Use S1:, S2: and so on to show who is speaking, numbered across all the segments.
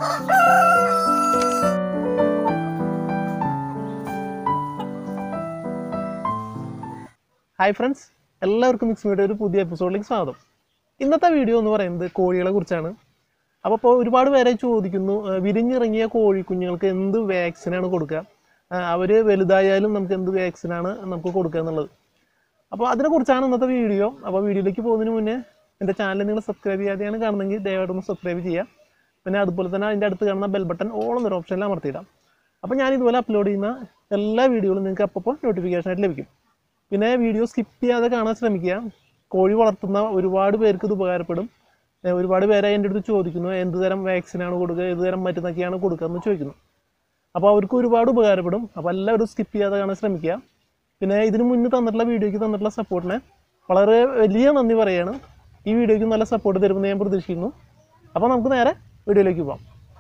S1: hi friends എല്ലാവർക്കും mix media ഒരു പുതിയ എപ്പിസോഡിലേക്ക് സ്വാഗതം ഇന്നത്തെ വീഡിയോ എന്ന് പറയുന്നത് കോഴികളെ കുറിച്ചാണ് അപ്പോൾ ഇപ്പോൾ ഒരുപാട് പേരെ ചോദിക്കുന്നു ആ, വിരിഞ്ഞിറങ്ങിയ കോഴി കുഞ്ഞുങ്ങൾക്ക് എന്ത് വാക്സിനാണ് കൊടുക്കുക അവർ വലുതായാലും നമുക്ക് എന്ത് വാക്സിനാണ് നമുക്ക് കൊടുക്കുക എന്നുള്ളത് അപ്പോൾ അതിനെക്കുറിച്ചാണ് ഇന്നത്തെ വീഡിയോ അപ്പോൾ വീഡിയോയിലേക്ക് പോകുന്നതിന് മുന്നേ എൻ്റെ ചാനൽ നിങ്ങൾ സബ്സ്ക്രൈബ് ചെയ്യാതെയാണ് കാണുന്നതെങ്കിൽ ദയവായിട്ടൊന്ന് സബ്സ്ക്രൈബ് ചെയ്യുക പിന്നെ അതുപോലെ തന്നെ അതിൻ്റെ അടുത്ത് കാണുന്ന ബെൽ ബട്ടൺ ഓൾ എന്നൊരു ഓപ്ഷനിൽ അമർത്തിയിടാം അപ്പോൾ ഞാൻ ഇതുപോലെ അപ്ലോഡ് ചെയ്യുന്ന എല്ലാ വീഡിയോകളും നിങ്ങൾക്ക് അപ്പോൾ നോട്ടിഫിക്കേഷൻ ആയിട്ട് ലഭിക്കും പിന്നെ വീഡിയോ സ്കിപ്പ് ചെയ്യാതെ കാണാൻ ശ്രമിക്കുക കോഴി വളർത്തുന്ന ഒരുപാട് പേർക്ക് ഇത് ഉപകാരപ്പെടും ഏ, ഒരുപാട് പേരെ എൻ്റെ അടുത്ത് ചോദിക്കുന്നു എന്ത് തരം വാക്സിനാണ് കൊടുക്കുക ഏത് തരം മരുന്നൊക്കെയാണ് കൊടുക്കുക എന്ന് ചോദിക്കുന്നു അപ്പോൾ അവർക്ക് ഒരുപാട് ഉപകാരപ്പെടും അപ്പോൾ എല്ലാവരും സ്കിപ്പ് ചെയ്യാതെ കാണാൻ ശ്രമിക്കുക പിന്നെ ഇതിന് മുന്നേ തന്നിട്ടുള്ള വീഡിയോയ്ക്ക് തന്നിട്ടുള്ള സപ്പോർട്ടിനെ വളരെ വലിയ നന്ദി പറയാണ് ഈ വീഡിയോയ്ക്ക് നല്ല സപ്പോർട്ട് തരുമെന്ന് ഞാൻ പ്രതീക്ഷിക്കുന്നു അപ്പോൾ നമുക്ക് നേരെ വീഡിയോയിലേക്ക് പോകാം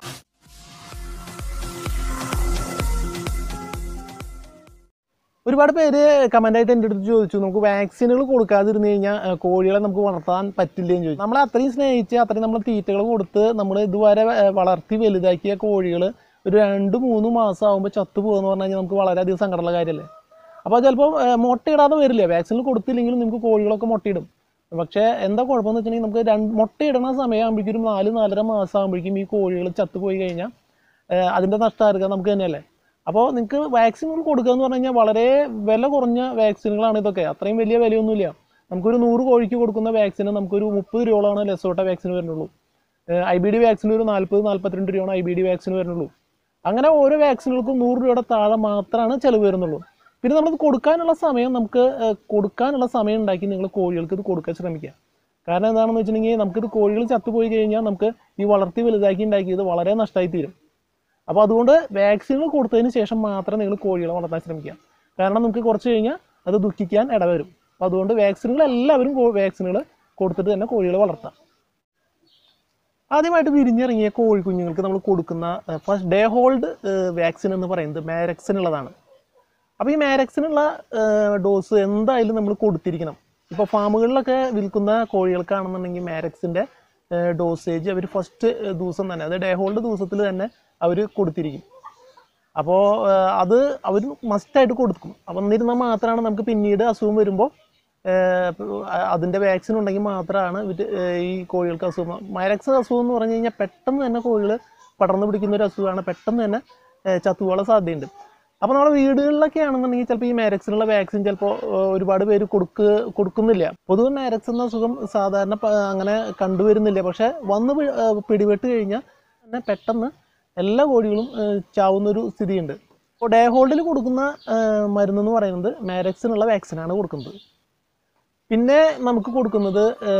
S1: ഒരുപാട് പേര് കമൻ്റായിട്ട് എൻ്റെ അടുത്ത് ചോദിച്ചു നമുക്ക് വാക്സിനുകൾ കൊടുക്കാതിരുന്നു കഴിഞ്ഞാൽ ആ, കോഴികളെ നമുക്ക് വളർത്താൻ പറ്റില്ല എന്ന് ചോദിച്ചു നമ്മൾ അത്രയും സ്നേഹിച്ച് അത്രയും നമ്മൾ തീറ്റകൾ കൊടുത്ത് നമ്മൾ ഇതുവരെ ആ, വളർത്തി വലുതാക്കിയ കോഴികൾ ഒരു രണ്ട് മൂന്ന് മാസം ആകുമ്പോൾ ചത്തു പോകുമെന്ന് പറഞ്ഞു കഴിഞ്ഞാൽ നമുക്ക് വളരെയധികം സങ്കടമുള്ള കാര്യമല്ലേ അപ്പോൾ ചിലപ്പോൾ മുട്ടയിടാതെ വരില്ല വാക്സിൻ കൊടുത്തില്ലെങ്കിലും നമുക്ക് കോഴികളൊക്കെ മുട്ടയിടും പക്ഷേ എന്താ കുഴപ്പമെന്ന് വെച്ചിട്ടുണ്ടെങ്കിൽ നമുക്ക് രണ്ട് മുട്ടയിടണ സമയമാകുമ്പോഴേക്കും ഒരു നാല് നാലര മാസം ആകുമ്പോഴേക്കും ഈ കോഴികൾ ചത്തുപോയി കഴിഞ്ഞാൽ ഏഹ് അതിൻ്റെ നഷ്ടമായിരിക്കുക നമുക്ക് തന്നെയല്ലേ അപ്പോൾ നിങ്ങൾക്ക് വാക്സിനുകൾ കൊടുക്കുക എന്ന് പറഞ്ഞു കഴിഞ്ഞാൽ വളരെ വില കുറഞ്ഞ വാക്സിനുകളാണ് ഇതൊക്കെ അത്രയും വലിയ വിലയൊന്നുമില്ല നമുക്കൊരു നൂറ് കോഴിക്ക് കൊടുക്കുന്ന വാക്സിന് നമുക്കൊരു മുപ്പത് രൂപയോളാണ് ലെസോട്ട വാക്സിന് വരുന്നുള്ളൂ ഐ ബി ഡി വാക്സിന് ഒരു നാൽപ്പത് നാൽപ്പത്തിരണ്ട് രൂപയാണ് ഐ ബി ഡി വാക്സിന് വരുന്നുള്ളൂ അങ്ങനെ ഓരോ വാക്സിനുകൾക്കും നൂറ് രൂപയുടെ താഴെ മാത്രമാണ് ചിലവ് വരുന്നുള്ളൂ പിന്നെ നമ്മളത് കൊടുക്കാനുള്ള സമയം നമുക്ക് ഏഹ്, കൊടുക്കാനുള്ള സമയം ഉണ്ടാക്കി നിങ്ങൾ കോഴികൾക്ക് ഇത് കൊടുക്കാൻ ശ്രമിക്കുക കാരണം എന്താണെന്ന് വെച്ചിട്ടുണ്ടെങ്കിൽ നമുക്കിത് കോഴികൾ ചത്തുപോയി കഴിഞ്ഞാൽ നമുക്ക് ഈ വളർത്തി വലുതാക്കി ഉണ്ടാക്കിയത് വളരെ നഷ്ടമായി തീരും അപ്പോൾ അതുകൊണ്ട് വാക്സിനുകൾ കൊടുത്തതിന് ശേഷം മാത്രം നിങ്ങൾ കോഴികളെ വളർത്താൻ ശ്രമിക്കുക കാരണം നമുക്ക് കുറച്ച് കഴിഞ്ഞാൽ അത് ദുഃഖിക്കാൻ ഇടവരും അപ്പോൾ അതുകൊണ്ട് വാക്സിനുകൾ എല്ലാവരും വാക്സിനുകൾ കൊടുത്തിട്ട് തന്നെ കോഴികളെ വളർത്താം ആദ്യമായിട്ട് വിരിഞ്ഞിറങ്ങിയ കോഴി കുഞ്ഞുങ്ങൾക്ക് നമ്മൾ കൊടുക്കുന്ന ഫസ്റ്റ് ഡേ ഹോൾഡ് വാക്സിൻ എന്ന് പറയുന്നത് മാരക്സിൻ ഉള്ളതാണ് അപ്പോൾ ഈ മാരക്സിനുള്ള ഡോസ് എന്തായാലും നമ്മൾ കൊടുത്തിരിക്കണം ഇപ്പോൾ ഫാമുകളിലൊക്കെ വിൽക്കുന്ന കോഴികൾക്കാണെന്നുണ്ടെങ്കിൽ മാരക്സിൻ്റെ ഡോസേജ് അവർ ഫസ്റ്റ് ദിവസം തന്നെ അത് ഡേ ഹോൾഡ് ദിവസത്തിൽ തന്നെ അവർ കൊടുത്തിരിക്കും അപ്പോൾ അത് അവർ മസ്റ്റായിട്ട് കൊടുക്കും അപ്പം എന്നിരുന്നാൽ മാത്രമാണ് നമുക്ക് പിന്നീട് അസുഖം വരുമ്പോൾ അതിൻ്റെ വാക്സിൻ ഉണ്ടെങ്കിൽ മാത്രമാണ് ഇവർ ഈ കോഴികൾക്ക് അസുഖം മൈറക്സ് അസുഖം എന്ന് പറഞ്ഞു കഴിഞ്ഞാൽ പെട്ടെന്ന് തന്നെ കോഴികൾ പടർന്നു പിടിക്കുന്ന ഒരു അസുഖമാണ് പെട്ടെന്ന് തന്നെ ഏഹ് ചത്തുപോകാൻ സാധ്യതയുണ്ട് അപ്പോൾ നമ്മുടെ വീടുകളിലൊക്കെ ആണെന്നുണ്ടെങ്കിൽ ചിലപ്പോൾ ഈ മാരക്സിനുള്ള വാക്സിൻ ചിലപ്പോൾ ഒരുപാട് പേര് കൊടുക്ക് കൊടുക്കുന്നില്ല പൊതുവെ മാരക്സ് എന്ന അസുഖം സാധാരണ പ- അങ്ങനെ കണ്ടുവരുന്നില്ല പക്ഷേ വന്ന് പി- ഏഹ് പിടിപെട്ട് കഴിഞ്ഞാൽ തന്നെ പെട്ടെന്ന് എല്ലാ കോഴികളും ഏഹ് ചാവുന്നൊരു സ്ഥിതിയുണ്ട് അപ്പോൾ ഡേ ഹോൾഡിൽ കൊടുക്കുന്ന ഏഹ് മരുന്നെന്ന് പറയുന്നത് മാരക്സിനുള്ള വാക്സിനാണ് കൊടുക്കുന്നത് പിന്നെ നമുക്ക് കൊടുക്കുന്നത്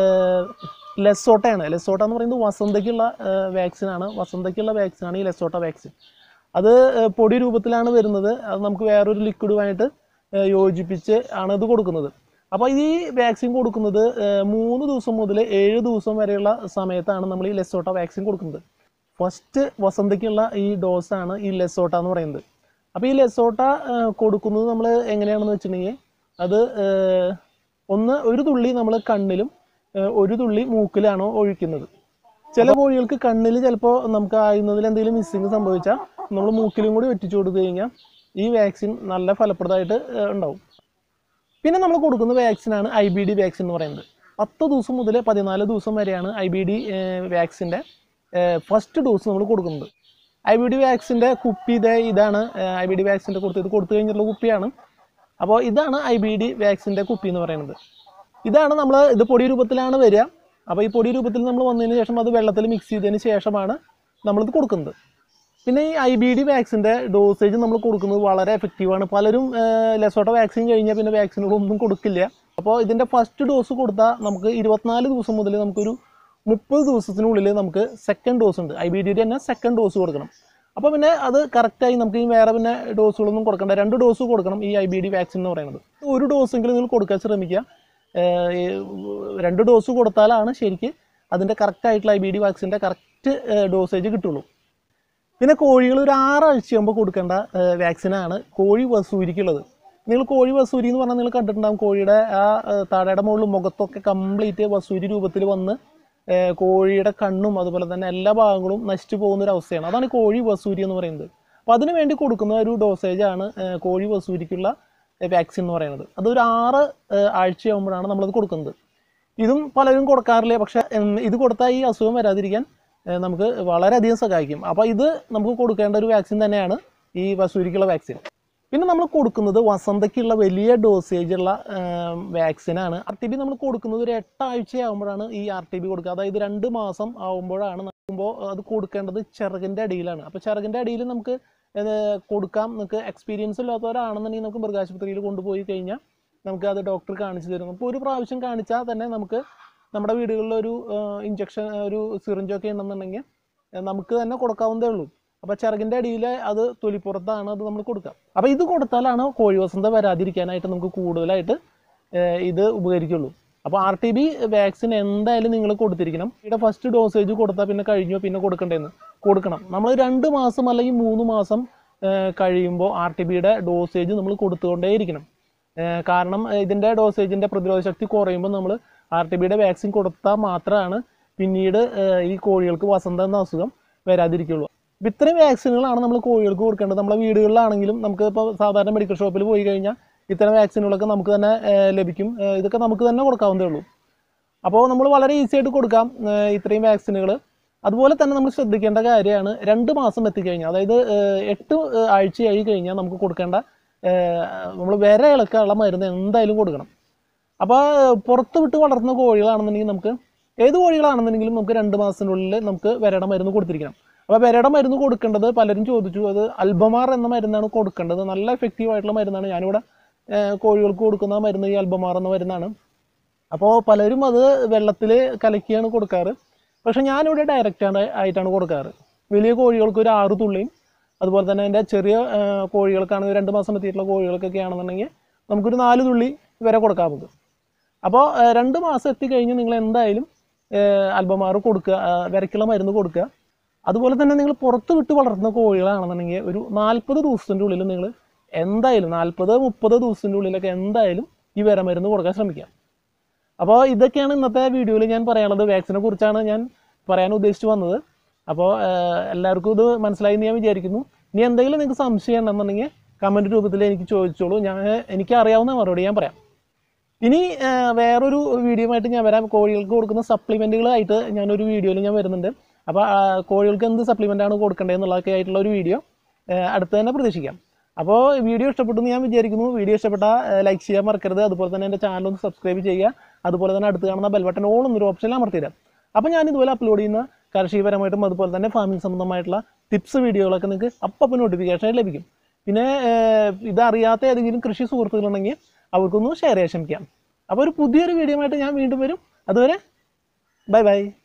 S1: ലെസോട്ടയാണ് ലെസോട്ട എന്ന് പറയുന്നത് വസന്തയ്ക്കുള്ള വാക്സിനാണ് വസന്തയ്ക്കുള്ള വാക്സിനാണ് ഈ ലെസോട്ട വാക്സിൻ അത് ഏഹ് പൊടി രൂപത്തിലാണ് വരുന്നത് അത് നമുക്ക് വേറൊരു ലിക്വിഡുമായിട്ട് ഏഹ് യോജിപ്പിച്ച് ആണ് ഇത് കൊടുക്കുന്നത് അപ്പോൾ ഈ വാക്സിൻ കൊടുക്കുന്നത് ഏഹ് മൂന്ന് ദിവസം മുതൽ ഏഴ് ദിവസം വരെയുള്ള സമയത്താണ് നമ്മൾ ഈ ലെസോട്ട വാക്സിൻ കൊടുക്കുന്നത് ഫസ്റ്റ് വസന്തയ്ക്കുള്ള ഈ ഡോസാണ് ഈ ലെസോട്ട എന്ന് പറയുന്നത് അപ്പോൾ ഈ ലെസോട്ട ഏഹ് കൊടുക്കുന്നത് നമ്മൾ എങ്ങനെയാണെന്ന് വെച്ചിട്ടുണ്ടെങ്കിൽ അത് ഏഹ് ഒന്ന് ഒരു തുള്ളി നമ്മൾ കണ്ണിലും ഏഹ് ഒരു തുള്ളി മൂക്കിലാണോ ഒഴിക്കുന്നത് ചില കോഴികൾക്ക് കണ്ണിൽ ചിലപ്പോൾ നമുക്ക് ആയുന്നതിൽ എന്തെങ്കിലും മിസ്സിങ് സംഭവിച്ചാൽ നമ്മൾ മൂക്കിലും കൂടി ഒറ്റിച്ചു കൊടുത്തു കഴിഞ്ഞാൽ ഈ വാക്സിൻ നല്ല ഫലപ്രദമായിട്ട് ഏഹ് ഉണ്ടാവും പിന്നെ നമ്മൾ കൊടുക്കുന്ന വാക്സിനാണ് ഐ ബി ഡി വാക്സിൻ എന്ന് പറയുന്നത് പത്ത് ദിവസം മുതൽ പതിനാല് ദിവസം വരെയാണ് ഐ ബി ഡി വാക്സിൻ്റെ ഫസ്റ്റ് ഡോസ് നമ്മൾ കൊടുക്കുന്നത് ഐ ബി ഡി വാക്സിൻ്റെ കുപ്പി ഇതേ ഇതാണ് ഐ ബി ഡി വാക്സിൻ്റെ കൊടുത്ത് ഇത് കൊടുത്തു കഴിഞ്ഞിട്ടുള്ള കുപ്പിയാണ് അപ്പോൾ ഇതാണ് ഐ ബി ഡി വാക്സിൻ്റെ കുപ്പി എന്ന് പറയുന്നത് ഇതാണ് നമ്മൾ ഇത് പൊടി രൂപത്തിലാണ് വരിക അപ്പോൾ ഈ പൊടി രൂപത്തിൽ നമ്മൾ വന്നതിന് ശേഷം അത് വെള്ളത്തിൽ മിക്സ് ചെയ്തതിന് ശേഷമാണ് നമ്മളിത് കൊടുക്കുന്നത് പിന്നെ ഈ ഐ ബി ഡി വാക്സിൻ്റെ ഡോസേജ് നമ്മൾ കൊടുക്കുന്നത് വളരെ എഫക്റ്റീവാണ് പലരും ലെസോട്ട വാക്സിൻ കഴിഞ്ഞാൽ പിന്നെ വാക്സിനുകളൊന്നും കൊടുക്കില്ല അപ്പോൾ ഇതിൻ്റെ ഫസ്റ്റ് ഡോസ് കൊടുത്താൽ നമുക്ക് ഇരുപത്തിനാല് ദിവസം മുതൽ നമുക്കൊരു മുപ്പത് ദിവസത്തിനുള്ളിൽ നമുക്ക് സെക്കൻഡ് ഡോസ് ഉണ്ട് ഐ ബി ഡിയുടെ തന്നെ സെക്കൻഡ് ഡോസ് കൊടുക്കണം അപ്പോൾ പിന്നെ അത് കറക്റ്റായി നമുക്ക് ഈ വേറെ പിന്നെ ഡോസുകളൊന്നും കൊടുക്കണ്ട രണ്ട് ഡോസ് കൊടുക്കണം ഈ ഐ ബി ഡി വാക്സിൻ എന്ന് പറയുന്നത് ഒരു ഡോസെങ്കിലും നിങ്ങൾ കൊടുക്കാൻ ശ്രമിക്കുക ഏഹ് ഈ രണ്ട് ഡോസ് കൊടുത്താലാണ് ശരിക്ക് അതിൻ്റെ കറക്റ്റ് ആയിട്ടുള്ള ഐ ബി ഡി വാക്സിൻ്റെ കറക്റ്റ് ഡോസേജ് കിട്ടുള്ളൂ പിന്നെ കോഴികൾ ഒരു ആറാഴ്ചയാകുമ്പോൾ കൊടുക്കേണ്ട വാക്സിനാണ് കോഴി വസൂരിക്കുള്ളത് നിങ്ങൾ കോഴി വസൂരി എന്ന് പറഞ്ഞാൽ നിങ്ങൾ കണ്ടിട്ടുണ്ടാകും കോഴിയുടെ ആ ഏഹ് താഴയുടെ മുകളിൽ മുഖത്തൊക്കെ കംപ്ലീറ്റ് വസൂരി രൂപത്തിൽ വന്ന് ഏഹ് കോഴിയുടെ കണ്ണും അതുപോലെ തന്നെ എല്ലാ ഭാഗങ്ങളും നശിച്ചു പോകുന്ന ഒരു അവസ്ഥയാണ് അതാണ് ഈ കോഴി വസൂരി എന്ന് പറയുന്നത് അപ്പോൾ അതിന് വേണ്ടി കൊടുക്കുന്ന ഒരു ഡോസേജ് ആണ് ഏഹ് കോഴി വസൂരിക്കുള്ള വാക്സിൻ എന്ന് പറയുന്നത് അതൊരു ആറ് ഏഹ് ആഴ്ചയാകുമ്പോഴാണ് നമ്മളത് കൊടുക്കുന്നത് ഇതും പലരും കൊടുക്കാറില്ല പക്ഷെ ഉം, ഇത് കൊടുത്താൽ ഈ അസുഖം വരാതിരിക്കാൻ ഏഹ് നമുക്ക് വളരെയധികം സഹായിക്കും അപ്പോൾ ഇത് നമുക്ക് കൊടുക്കേണ്ട ഒരു വാക്സിൻ തന്നെയാണ് ഈ വസൂരിക്കുള്ള വാക്സിൻ പിന്നെ നമ്മൾ കൊടുക്കുന്നത് വസന്തയ്ക്കുള്ള വലിയ ഡോസേജ് ഉള്ള വാക്സിനാണ് ആർ ടി ബി നമ്മൾ കൊടുക്കുന്നത് ഒരു എട്ടാഴ്ച ആകുമ്പോഴാണ് ഈ ആർ ടി ബി കൊടുക്കുക അതായത് രണ്ട് മാസം ആകുമ്പോഴാണ് നോക്കുമ്പോൾ അത് കൊടുക്കേണ്ടത് ചിറകിൻ്റെ അടിയിലാണ് അപ്പോൾ ചിറകിൻ്റെ അടിയിൽ നമുക്ക് ഇത് കൊടുക്കാം നമുക്ക് എക്സ്പീരിയൻസ് ഇല്ലാത്തവരാണെന്നുണ്ടെങ്കിൽ നമുക്ക് മൃഗാശുപത്രിയിൽ കൊണ്ടുപോയി കഴിഞ്ഞാൽ നമുക്ക് അത് ഡോക്ടർ കാണിച്ചു തരും അപ്പോൾ ഒരു പ്രാവശ്യം കാണിച്ചാൽ തന്നെ നമുക്ക് നമ്മുടെ വീടുകളിൽ ഒരു ഇഞ്ചക്ഷൻ ഒരു സിറിഞ്ചൊക്കെ ഉണ്ടെന്നുണ്ടെങ്കിൽ ഏഹ് നമുക്ക് തന്നെ കൊടുക്കാവുന്നതേ ഉള്ളൂ അപ്പോൾ ചിറകിൻ്റെ അടിയിൽ അത് തൊലിപ്പുറത്താണ് അത് നമ്മൾ കൊടുക്കുക അപ്പോൾ ഇത് കൊടുത്താലാണ് കോഴി വസന്ത വരാതിരിക്കാനായിട്ട് നമുക്ക് കൂടുതലായിട്ട് ഏഹ് ഇത് ഉപകരിക്കുള്ളൂ അപ്പോൾ ആർ ടി ബി വാക്സിൻ എന്തായാലും നിങ്ങൾ കൊടുത്തിരിക്കണം ഇവിടെ ഫസ്റ്റ് ഡോസേജ് കൊടുത്താൽ പിന്നെ കഴിഞ്ഞോ പിന്നെ കൊടുക്കണ്ടേന്ന് കൊടുക്കണം നമ്മൾ രണ്ട് മാസം അല്ലെങ്കിൽ മൂന്ന് മാസം ഏഹ് കഴിയുമ്പോൾ ആർ ടി ബിയുടെ ഡോസേജ് നമ്മൾ കൊടുത്തുകൊണ്ടേയിരിക്കണം ഏഹ് കാരണം ഏഹ് ഇതിൻ്റെ ഡോസേജിൻ്റെ പ്രതിരോധ ശക്തി കുറയുമ്പോൾ നമ്മൾ ആർ ടി ബിയുടെ വാക്സിൻ കൊടുത്താൽ മാത്രമാണ് പിന്നീട് ഏഹ് ഈ കോഴികൾക്ക് വസന്ത എന്ന അസുഖം വരാതിരിക്കുള്ളൂ അപ്പം ഇത്രയും വാക്സിനുകളാണ് നമ്മൾ കോഴികൾക്ക് കൊടുക്കേണ്ടത് നമ്മളെ വീടുകളിലാണെങ്കിലും നമുക്ക് ഇപ്പോൾ സാധാരണ മെഡിക്കൽ ഷോപ്പിൽ പോയി കഴിഞ്ഞാൽ ഇത്തരം വാക്സിനുകളൊക്കെ നമുക്ക് തന്നെ ഏഹ് ലഭിക്കും ഏഹ് ഇതൊക്കെ നമുക്ക് തന്നെ കൊടുക്കാവുന്നതേ ഉള്ളൂ അപ്പോൾ നമ്മൾ വളരെ ഈസി ആയിട്ട് കൊടുക്കാം ഏഹ് ഇത്രയും വാക്സിനുകൾ അതുപോലെ തന്നെ നമ്മൾ ശ്രദ്ധിക്കേണ്ട കാര്യമാണ് രണ്ട് മാസം എത്തിക്കഴിഞ്ഞാൽ അതായത് ഏഹ് എട്ട് ഏഹ് ആഴ്ചയായി കഴിഞ്ഞാൽ നമുക്ക് കൊടുക്കേണ്ട നമ്മൾ വേറെ ഇളക്കാനുള്ള മരുന്ന് എന്തായാലും കൊടുക്കണം അപ്പോൾ പുറത്ത് വിട്ട് വളർത്തുന്ന കോഴികളാണെന്നുണ്ടെങ്കിൽ നമുക്ക് ഏത് കോഴികളാണെന്നുണ്ടെങ്കിലും നമുക്ക് രണ്ട് മാസത്തിനുള്ളിൽ നമുക്ക് വിരയുടെ മരുന്ന് കൊടുത്തിരിക്കണം അപ്പോൾ വിരയുടെ മരുന്ന് കൊടുക്കേണ്ടത് പലരും ചോദിച്ചു അത് അൽബമാർ എന്ന മരുന്നാണ് കൊടുക്കേണ്ടത് നല്ല എഫക്റ്റീവ് ആയിട്ടുള്ള മരുന്നാണ് ഞാനിവിടെ ഏഹ് കോഴികൾക്ക് കൊടുക്കുന്ന മരുന്ന് ഈ അൽബമാർ എന്ന മരുന്നാണ് അപ്പോൾ പലരും അത് വെള്ളത്തിൽ കലക്കിയാണ് കൊടുക്കാറ് പക്ഷെ ഞാനിവിടെ ഡയറക്റ്റ് ആണ് ആയിട്ടാണ് കൊടുക്കാറ് വലിയ കോഴികൾക്ക് ഒരു ആറ് തുള്ളിയും അതുപോലെ തന്നെ എൻ്റെ ചെറിയ ആ, കോഴികൾക്കാണെങ്കിൽ രണ്ട് മാസം എത്തിയിട്ടുള്ള കോഴികൾക്കൊക്കെ ആണെന്നുണ്ടെങ്കിൽ നമുക്കൊരു നാല് തുള്ളി വരെ കൊടുക്കാം നമുക്ക് അപ്പോൾ ആ, രണ്ട് മാസം എത്തിക്കഴിഞ്ഞ് നിങ്ങൾ എന്തായാലും അൽബമാർ കൊടുക്കുക ആ, വിരയ്ക്കുള്ള മരുന്ന് കൊടുക്കുക അതുപോലെ തന്നെ നിങ്ങൾ പുറത്ത് വിട്ട് വളർത്തുന്ന കോഴികളാണെന്നുണ്ടെങ്കിൽ ഒരു നാൽപ്പത് ദിവസത്തിൻ്റെ ഉള്ളിൽ നിങ്ങൾ എന്തായാലും നാൽപ്പത് മുപ്പത് ദിവസത്തിൻ്റെ ഉള്ളിലൊക്കെ എന്തായാലും ഈ വിരമരുന്ന് കൊടുക്കാൻ ശ്രമിക്കുക അപ്പോൾ ഇതൊക്കെയാണ് ഇന്നത്തെ വീഡിയോയിൽ ഞാൻ പറയാനുള്ളത് വാക്സിനെ കുറിച്ചാണ് ഞാൻ പറയാൻ ഉദ്ദേശിച്ച് വന്നത് അപ്പോൾ എല്ലാവർക്കും ഇത് മനസ്സിലായി എന്ന് ഞാൻ വിചാരിക്കുന്നു ഇനി എന്തെങ്കിലും നിങ്ങൾക്ക് സംശയം ഉണ്ടെന്നുണ്ടെങ്കിൽ കമൻറ്റ് രൂപത്തിൽ എനിക്ക് ചോദിച്ചോളൂ ഞാൻ എനിക്ക് അറിയാവുന്ന മറുപടി ഞാൻ പറയാം ഇനി ആ, വേറൊരു വീഡിയോ ആയിട്ട് ഞാൻ വരാം കോഴികൾക്ക് കൊടുക്കുന്ന സപ്ലിമെൻറ്റുകളായിട്ട് ഞാനൊരു വീഡിയോയിൽ ഞാൻ വരുന്നുണ്ട് അപ്പോൾ ആ, കോഴികൾക്ക് എന്ത് സപ്ലിമെൻ്റാണ് കൊടുക്കേണ്ടതെന്നുള്ളതൊക്കെ ആയിട്ടുള്ള ഒരു വീഡിയോ അടുത്ത് തന്നെ പ്രതീക്ഷിക്കാം അപ്പോൾ വീഡിയോ ഇഷ്ടപ്പെട്ടു എന്ന് ഞാൻ വിചാരിക്കുന്നു വീഡിയോ ഇഷ്ടപ്പെട്ടാൽ ലൈക്ക് ചെയ്യാൻ മറക്കരുത് അതുപോലെ തന്നെ എൻ്റെ ചാനൽ ഒന്ന് സബ്സ്ക്രൈബ് ചെയ്യുക അതുപോലെ തന്നെ അടുത്ത് കാണുന്ന ബെൽ ബട്ടൺ ഓൾ എന്നൊരു ഓപ്ഷനിൽ അമർത്തിയിരാം അപ്പോൾ ഞാൻ ഇതുപോലെ അപ്ലോഡ് ചെയ്യുന്ന കാർഷികപരമായിട്ടും അതുപോലെ തന്നെ ഫാമിംഗ് സംബന്ധമായിട്ടുള്ള ടിപ്സ് വീഡിയോകളൊക്കെ നിങ്ങൾക്ക് അപ്പം നോട്ടിഫിക്കേഷൻ ലഭിക്കും പിന്നെ ഏഹ്, ഇതറിയാത്ത ഏതെങ്കിലും കൃഷി സുഹൃത്തുക്കളുണ്ടെങ്കിൽ അവർക്കൊന്ന് ഷെയർ ചെയ്യാൻ ശ്രമിക്കാം അപ്പോൾ ഒരു പുതിയൊരു വീഡിയോ ആയിട്ട് ഞാൻ വീണ്ടും വരും അതുവരെ ബൈ ബൈ